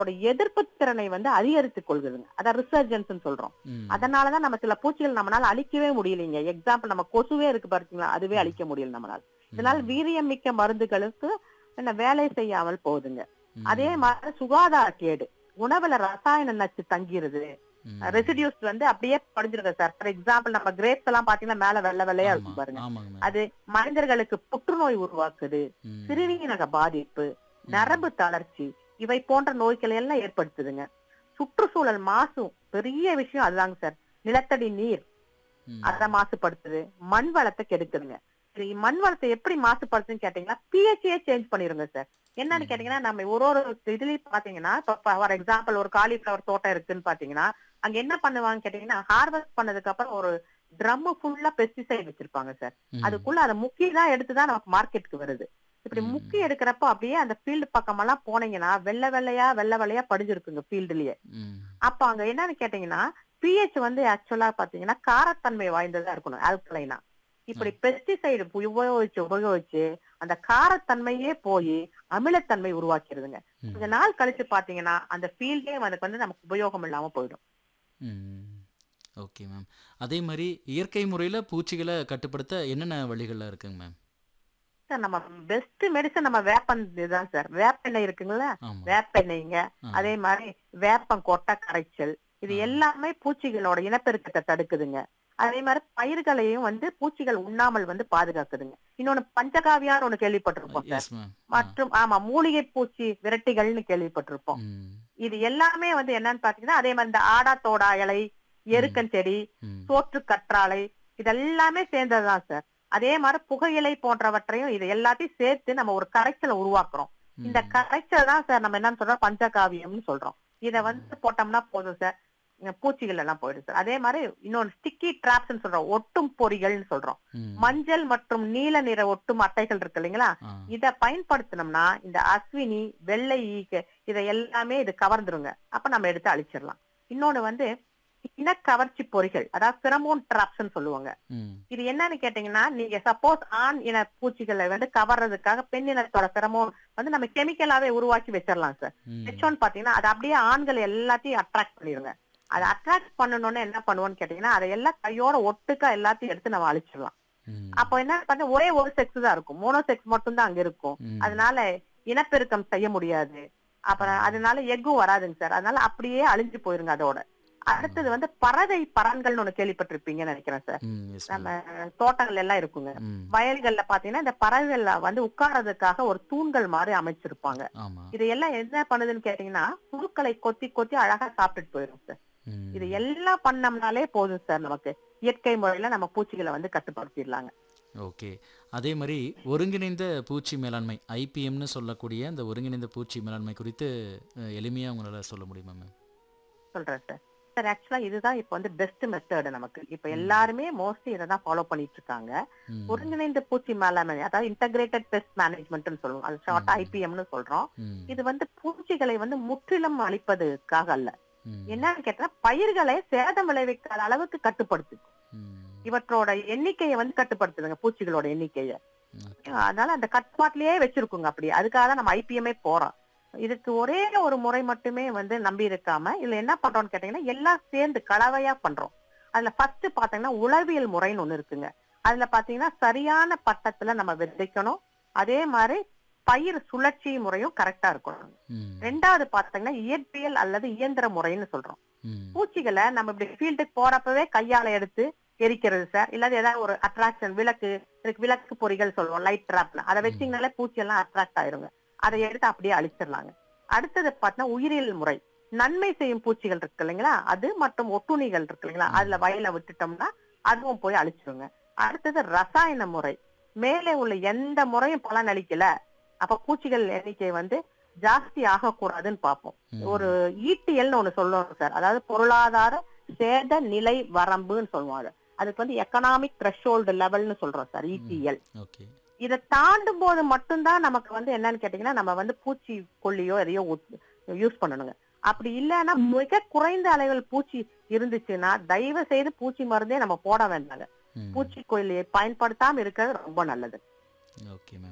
அதோட எதிர்ப்பு திறனை வந்து அதிகரித்துக் கொள்குதுங்க அதான் ரிசர்ஜன்ஸ் சொல்றோம் ம். அதனாலதான் நம்ம சில பூச்சிகள் நம்மளால அழிக்கவே முடியலைங்க எக்ஸாம்பிள் நம்ம கொசுவே இருக்கு பாத்தீங்களா அதுவே அழிக்க முடியல நம்மளால இதனால வீரியம் மிக்க மருந்துகளுக்கு என்ன வேலை செய்யாமல் போகுதுங்க ம். அதே மாதிரி சுகாதார கேடு உணவுல ரசாயன நச்சு தங்கிருது ம். ரெசிடியூஸ் வந்து அப்படியே படிஞ்சிருங்க சார் ஃபார் எக்ஸாம்பிள் நம்ம கிரேப்ஸ் எல்லாம் பாத்தீங்கன்னா மேல வெள்ளை வெள்ளையா ஆமா, இருக்கும் பாருங்க ஆமாங்க மேம். அது மனிதர்களுக்கு புற்றுநோய் உருவாக்குது ம். சிறுநீரக பாதிப்பு நரம்பு தளர்ச்சி இவை போன்ற நோய்களை எல்லாம் ஏற்படுத்துதுங்க சுற்றுச்சூழல் மாசு பெரிய விஷயம் அதுதாங்க சார் நிலத்தடி நீர் ம். அதை மாசுபடுத்துது மண் வளத்தை கெடுக்குதுங்க சரி, மண் வளத்தை எப்படி மாசுபடுத்துன்னு கேட்டீங்கன்னா பிஹெச்ஏ சேஞ்ச் பண்ணிருங்க சார் என்னன்னு ம். கேட்டீங்கன்னா நம்ம ஒரு ஒரு இதுலயும் பாத்தீங்கன்னா ஃபார் எக்ஸாம்பிள் ஒரு காலிஃபிளவர் தோட்டம் இருக்குன்னு பாத்தீங்கன்னா அங்க என்ன பண்ணுவாங்க கேட்டீங்கன்னா ஹார்வெஸ்ட் பண்ணதுக்கு அப்புறம் ஒரு ட்ரம் ஃபுல்லா பெஸ்டிசைட் வச்சிருப்பாங்க சார் ம். அதுக்குள்ள அதை முக்கி தான் எடுத்துதான் நமக்கு மார்க்கெட்டுக்கு வருது இப்படி ம். முக்கி எடுக்கிறப்போ அப்படியே அந்த ஃபீல்டு பக்கமெல்லாம் போனீங்கன்னா வெள்ளை வெள்ளையா வெள்ளை வெள்ளையா படிஞ்சிருக்குங்க ஃபீல்டுலயே ம். அப்ப அங்க என்னன்னு கேட்டீங்கன்னா பிஹெச் வந்து ஆக்சுவலா பாத்தீங்கன்னா காரத்தன்மை வாய்ந்ததா இருக்கணும் ஆல்கலைனா இப்படி பெஸ்டிசைடு உபயோகிச்சு உபயோகிச்சு அந்த காரத்தன்மையே போய் அமிலத்தன்மை உருவாக்கிடுதுங்க ம். கொஞ்ச நாள் கழிச்சு பாத்தீங்கன்னா அந்த ஃபீல்டே அதுக்கு வந்து நமக்கு உபயோகம் இல்லாம போயிடும் ம். ஓகே மேம் அதே மாதிரி இயற்கை முறையில் பூச்சிகளை கட்டுப்படுத்த என்னென்ன வழிகள்லாம் இருக்குங்க மேம் சார் நம்ம பெஸ்ட் மெடிசன் நம்ம வேப்பன் இதுதான் சார் வேப்பெண்ணெய் இருக்குங்களா ஆமாம் வேப்பெண்ணெய்ங்க அதே மாதிரி வேப்பம் கொட்டை கரைச்சல் இது ஆ. எல்லாமே பூச்சிகளோட இனப்பெருக்கத்தை தடுக்குதுங்க அதே மாதிரி பயிர்களையும் வந்து பூச்சிகள் உண்ணாமல் வந்து பாதுகாக்குதுங்க இன்னொன்னு பஞ்சகாவியான்னு ஒண்ணு கேள்விப்பட்டிருப்போம் சார் எஸ் மேம் மற்றும் ஆமா மூலிகை பூச்சி விரட்டிகள்னு கேள்விப்பட்டிருப்போம் ம் இது எல்லாமே வந்து என்னன்னு பாத்தீங்கன்னா அதே மாதிரி இந்த ஆடாத்தோடா இலை எருக்கன் செடி ம் சோற்று கற்றாழை இதெல்லாமே சேர்ந்ததுதான் சார் அதே மாதிரி புகையிலை போன்றவற்றையும் இது எல்லாத்தையும் சேர்த்து நம்ம ஒரு கரைச்சலை உருவாக்குறோம் இந்த ம். கரைச்சல் தான் சார் நம்ம என்னன்னு சொல்றோம் பஞ்சகாவியம்னு சொல்றோம் இத வந்து போட்டோம்னா போதும் சார் இங்க பூச்சிகள் எல்லாம் போயிடும் சார் அதே மாதிரி இன்னொன்னு ஸ்டிக்கி டிராப்ஸ் சொல்றோம் ஒட்டும் பொறிகள்னு சொல்றோம் ம். மஞ்சள் மற்றும் நீல நிற ஒட்டும் அட்டைகள் இருக்கு இல்லைங்களா ஆ. இத பயன்படுத்தினோம்னா இந்த அஸ்வினி வெள்ளை ஈக்க இதை எல்லாமே இது கவர்ந்துருங்க அப்ப நம்ம எடுத்து அழிச்சிடலாம் இன்னொன்னு வந்து இனக்கவர்ச்சி பொறிகள் அதாவது பிரமோன் டிராப்ஸ் சொல்லுவாங்க ம். இது என்னன்னு கேட்டீங்கன்னா நீங்க சப்போஸ் ஆண் இன பூச்சிகளை வந்து கவர்றதுக்காக பெண் இனத்தோட பிரமோன் வந்து நம்ம கெமிக்கலாவே உருவாக்கி வச்சிடலாம் சார் ம். வச்சோன்னு பாத்தீங்கன்னா அது அப்படியே ஆண்கள் எல்லாத்தையும் அட்ராக்ட் பண்ணிடுங்க அதை அட்ராக்ட் பண்ணணும்னு என்ன பண்ணுவோம்னு கேட்டீங்கன்னா அதை எல்லாம் கையோட ஒட்டுக்கா எல்லாத்தையும் எடுத்து நம்ம அழிச்சிடலாம் ம். அப்போ என்ன பண்ண ஒரே ஒரு செக்ஸ் தான் இருக்கும் மோனோ செக்ஸ் மட்டும் தான் அங்க இருக்கும் ம். அதனால இனப்பெருக்கம் செய்ய முடியாது அப்புறம் அதனால எக்கும் வராதுங்க சார் அதனால அப்படியே அழிஞ்சு போயிருங்க அதோட அடுத்தது வந்து பறவை பறன்கள்னு ஒண்ணு கேள்விப்பட்டிருப்பீங்கன்னு நினைக்கிறேன் சார் ம். எஸ் நம்ம மேம். தோட்டங்கள் எல்லாம் இருக்குங்க ம். வயல்கள்ல பாத்தீங்கன்னா இந்த பறவைகள்ல வந்து உட்கார்றதுக்காக ஒரு தூண்கள் மாதிரி அமைச்சிருப்பாங்க ஆமா இது எல்லாம் என்ன பண்ணுதுன்னு கேட்டீங்கன்னா புழுக்களை கொத்தி கொத்தி அழகா சாப்பிட்டுட்டு போயிடும் சார் ம். இது எல்லாம் பண்ணோம்னாலே போதும் சார் நமக்கு இயற்கை முறையில நம்ம பூச்சிகளை வந்து கட்டுப்படுத்திடலாங்க ஓகே அதே மாதிரி ஒருங்கிணைந்த பூச்சி மேலாண்மை ஐபிஎம்னு சொல்லக்கூடிய அந்த ஒருங்கிணைந்த பூச்சி மேலாண்மை குறித்து அஹ், எளிமையா உங்களால சொல்ல முடியுமா மேம் சொல்றேன் சார் சார் ஆக்சுவலா இதுதான் இப்ப வந்து பெஸ்ட் மெத்தட் நமக்கு இப்ப எல்லாருமே மோஸ்ட்லி இதை தான் ஃபாலோ பண்ணிட்டு இருக்காங்க ம். ஒருங்கிணைந்த பூச்சி மேலாண்மை அதாவது இன்டகிரேட்டட் பெஸ்ட் மேனேஜ்மெண்ட்னு சொல்லுவோம் அது ஷார்ட் ம். ஐபிஎம்னு சொல்றோம் ம். இது வந்து பூச்சிகளை வந்து முற்றிலும் அழிப்பதற்காக அல்ல ம். என்னன்னு கேட்டா பயிர்களை சேதம் விளைவிக்காத அளவுக்கு கட்டுப்படுத்து ம். இவற்றோட எண்ணிக்கையை வந்து கட்டுப்படுத்துதுங்க பூச்சிகளோட எண்ணிக்கையை ஓகே. அதனால அந்த கட்டுப்பாட்டிலேயே வச்சிருக்குங்க அப்படி அதுக்காக தான் நம்ம ஐபிஎம்ஏ போறோம் இதுக்கு ஒரே ஒரு முறை மட்டுமே வந்து நம்பி இருக்காம இதுல என்ன பண்றோம்னு கேட்டீங்கன்னா எல்லாம் சேர்ந்து கலவையா பண்றோம் அதுல ஃபர்ஸ்ட் பாத்தீங்கன்னா உளவியல் முறைன்னு ஒண்ணு இருக்குங்க அதுல பாத்தீங்கன்னா சரியான பட்டத்துல நம்ம விதைக்கணும் அதே மாதிரி பயிர் சுழற்சி முறையும் கரெக்டா இருக்கணும் ம். ரெண்டாவது பாத்தீங்கன்னா இயற்பியல் அல்லது இயந்திர முறைன்னு சொல்றோம் ம். பூச்சிகளை நம்ம இப்படி ஃபீல்டுக்கு போறப்பவே கையால எடுத்து எரிக்கிறது சார் இல்லாத ஏதாவது ஒரு அட்ராக்ஷன் விளக்கு இதுக்கு விளக்கு பொறிகள் சொல்லுவோம் லைட் ட்ராப்ல அதை வச்சீங்கனாலே பூச்சி எல்லாம் அட்ராக்ட் ஆயிருங்க அதை எடுத்து அப்படியே அழிச்சிடலாங்க அடுத்தது பார்த்தீங்கன்னா உயிரியல் முறை நன்மை செய்யும் பூச்சிகள் இருக்கு இல்லைங்களா அது மற்றும் ஒட்டுண்ணிகள் இருக்கு இல்லைங்களா அதுல வயல விட்டுட்டோம்னா அதுவும் போய் அழிச்சிருங்க அடுத்தது ரசாயன முறை மேலே உள்ள எந்த முறையும் பலன் அளிக்கல அப்ப பூச்சிகள் எண்ணிக்கை வந்து ஜாஸ்தி ஆகக்கூடாதுன்னு பார்ப்போம் ம். ஒரு ஈட்டியல்னு ஒண்ணு சொல்லுவோம் சார் அதாவது பொருளாதார சேத நிலை வரம்புன்னு சொல்லுவாங்க அதுக்கு வந்து எக்கனாமிக் த்ரெஷோல்டு லெவல்னு சொல்றோம் சார் இடிஎல் ஓகே இதை தாண்டும் போது மட்டும்தான் நமக்கு வந்து என்னன்னு கேட்டீங்கன்னா நம்ம வந்து பூச்சி கொல்லியோ எதையோ யூஸ் பண்ணணுங்க அப்படி இல்லைன்னா மிக குறைந்த அளவில் பூச்சி இருந்துச்சுன்னா தயவு செய்து பூச்சி மருந்தே நம்ம போட வேண்டாங்க ம். பூச்சிக்கொல்லியை பயன்படுத்தாம இருக்கிறது ரொம்ப நல்லது ஓகே மேம்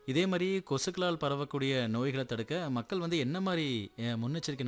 இதே மாதிரி கொசுக்களால் பரவக்கூடிய நோய்களை தடுக்க மக்கள் வந்து என்ன மாதிரி அஹ், முன்னெச்சரிக்கை